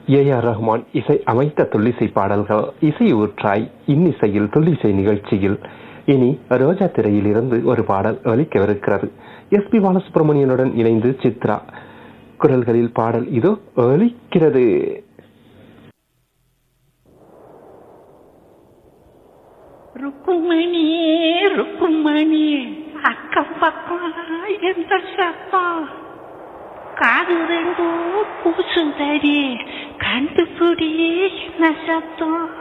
A R Rahman இசை அமைத்த துள்ளிசை பாடல்கள் இசை ஊற்றாய் இன்னிசையில் துள்ளிசை நிகழ்ச்சியில் இனி ரோஜா திரையில் இருந்து ஒரு பாடல் ஒலிக்கவிருக்கிறது எஸ் பி பாலசுப்ரமணியனுடன் இணைந்து சித்ரா குரல்களில் பாடல் இதோ ஒலிக்கிறது ருக்குமணி ருக்குமணி அக்கம் பக்கம் எந்த சத்தம் காது ரெண்டும் பூசும் தடி கண்டுபிடி என்ன சத்தம்